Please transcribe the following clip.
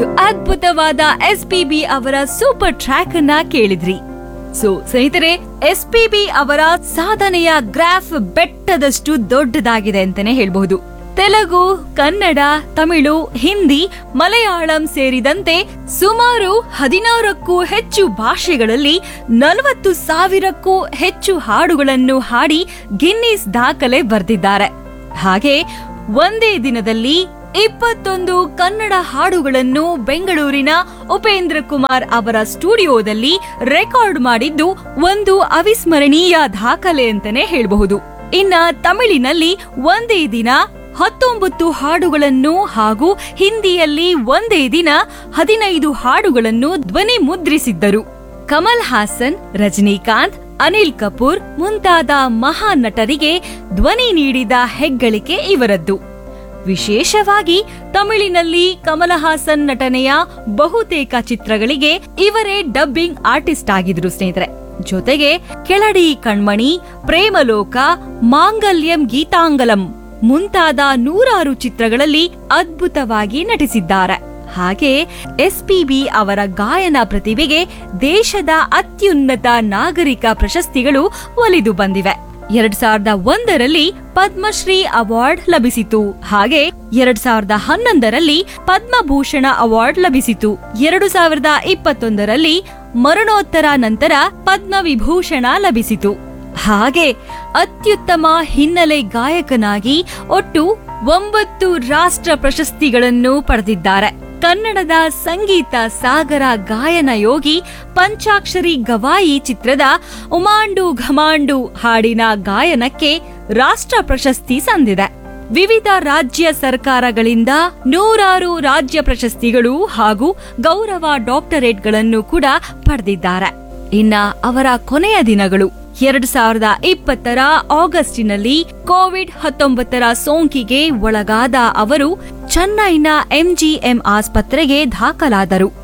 ಒಂದು ಅದ್ಭುತವಾದ S P B ಅವರ ಸೂಪರ್ ಟ್ರ್ಯಾಕ್ ಅನ್ನ ಕೇಳಿದ್ರಿ ಸೊ ಸ್ನೇಹಿತರೆ ಎಸ್ ಪಿ ಬಿ ಅವರ ಸಾಧನೆಯ ಗ್ರಾಫ್ ಬೆಟ್ಟದಷ್ಟು ದೊಡ್ಡದಾಗಿದೆ ಅಂತಾನೆ ಹೇಳ್ಬಹುದು ತೆಲುಗು ಕನ್ನಡ ತಮಿಳು ಹಿಂದಿ ಮಲಯಾಳಂ ಸೇರಿದಂತೆ ಸುಮಾರು ಹದಿನಾರಕ್ಕೂ ಹೆಚ್ಚು ಭಾಷೆಗಳಲ್ಲಿ ನಲವತ್ತು ಸಾವಿರಕ್ಕೂ ಹೆಚ್ಚು ಹಾಡುಗಳನ್ನು ಹಾಡಿ ಗಿನ್ನಿಸ್ ದಾಖಲೆ ಬರೆದಿದ್ದಾರೆ ಹಾಗೆ ಒಂದೇ ದಿನದಲ್ಲಿ ಇಪ್ಪತ್ತೊಂದು ಕನ್ನಡ ಹಾಡುಗಳನ್ನು ಬೆಂಗಳೂರಿನ ಉಪೇಂದ್ರ ಕುಮಾರ್ ಅವರ ಸ್ಟುಡಿಯೋದಲ್ಲಿ ರೆಕಾರ್ಡ್ ಮಾಡಿದ್ದು ಒಂದು ಅವಿಸ್ಮರಣೀಯ ದಾಖಲೆ ಅಂತಾನೆ ಹೇಳಬಹುದು ಇನ್ನ ತಮಿಳಿನಲ್ಲಿ ಒಂದೇ ದಿನ ಹತ್ತೊಂಬತ್ತು ಹಾಡುಗಳನ್ನು ಹಾಗೂ ಹಿಂದಿಯಲ್ಲಿ ಒಂದೇ ದಿನ ಹದಿನೈದು ಹಾಡುಗಳನ್ನು ಧ್ವನಿ ಮುದ್ರಿಸಿದ್ದರು ಕಮಲ್ ಹಾಸನ್ ರಜನಿಕಾಂತ್ ಅನಿಲ್ ಕಪೂರ್ ಮುಂತಾದ ಮಹಾನ್ ನಟರಿಗೆ ಧ್ವನಿ ನೀಡಿದ ಹೆಗ್ಗಳಿಕೆ ಇವರದ್ದು ವಿಶೇಷವಾಗಿ ತಮಿಳಿನಲ್ಲಿ ಕಮಲಹಾಸನ್ ನಟನೆಯ ಬಹುತೇಕ ಚಿತ್ರಗಳಿಗೆ ಇವರೇ ಡಬ್ಬಿಂಗ್ ಆರ್ಟಿಸ್ಟ್ ಆಗಿದ್ರು ಸ್ನೇಹಿತರೆ ಜೊತೆಗೆ ಕೆಳಡಿ ಕಣ್ಮಣಿ ಪ್ರೇಮಲೋಕ ಮಾಂಗಲ್ಯಂ ಗೀತಾಂಗಲಂ ಮುಂತಾದ ನೂರಾರು ಚಿತ್ರಗಳಲ್ಲಿ ಅದ್ಭುತವಾಗಿ ನಟಿಸಿದ್ದಾರೆ ಹಾಗೆ ಎಸ್ಪಿಬಿ ಅವರ ಗಾಯನ ಪ್ರತಿಭೆಗೆ ದೇಶದ ಅತ್ಯುನ್ನತ ನಾಗರಿಕ ಪ್ರಶಸ್ತಿಗಳು ಒಲಿದು ಬಂದಿವೆ ಎರಡ್ ಸಾವಿರದ ಒಂದರಲ್ಲಿ ಪದ್ಮಶ್ರೀ ಅವಾರ್ಡ್ ಲಭಿಸಿತು ಹಾಗೆ ಎರಡ್ ಸಾವಿರದ ಹನ್ನೊಂದರಲ್ಲಿ ಪದ್ಮಭೂಷಣ ಅವಾರ್ಡ್ ಲಭಿಸಿತು ಎರಡು ಸಾವಿರದ ಇಪ್ಪತ್ತೊಂದರಲ್ಲಿ ಮರಣೋತ್ತರ ನಂತರ ಪದ್ಮವಿಭೂಷಣ ಲಭಿಸಿತು ಹಾಗೆ ಅತ್ಯುತ್ತಮ ಹಿನ್ನೆಲೆ ಗಾಯಕನಾಗಿ ಒಟ್ಟು ಒಂಬತ್ತು ರಾಷ್ಟ್ರ ಪ್ರಶಸ್ತಿಗಳನ್ನು ಪಡೆದಿದ್ದಾರೆ ಕನ್ನಡದ ಸಂಗೀತ ಸಾಗರ ಗಾಯನ ಯೋಗಿ ಪಂಚಾಕ್ಷರಿ ಗವಾಯಿ ಚಿತ್ರದ ಉಮಾಂಡು ಘಮಾಂಡು ಹಾಡಿನ ಗಾಯನಕ್ಕೆ ರಾಷ್ಟ್ರ ಪ್ರಶಸ್ತಿ ಸಂದಿದೆ ವಿವಿಧ ರಾಜ್ಯ ಸರ್ಕಾರಗಳಿಂದ ನೂರಾರು ರಾಜ್ಯ ಪ್ರಶಸ್ತಿಗಳು ಹಾಗೂ ಗೌರವ ಡಾಕ್ಟರೇಟ್ಗಳನ್ನು ಕೂಡ ಪಡೆದಿದ್ದಾರೆ ಇನ್ನ ಅವರ ಕೊನೆಯ ದಿನಗಳು ಎರಡ್ ಸಾವಿರದ ಇಪ್ಪತ್ತರ ಆಗಸ್ಟಿನಲ್ಲಿ ಕೋವಿಡ್ ಹತ್ತೊಂಬತ್ತರ ಸೋಂಕಿಗೆ ಒಳಗಾದ ಅವರು ಚೆನ್ನೈನ ಎಂಜಿಎಂ ಆಸ್ಪತ್ರೆಗೆ ದಾಖಲಾದರು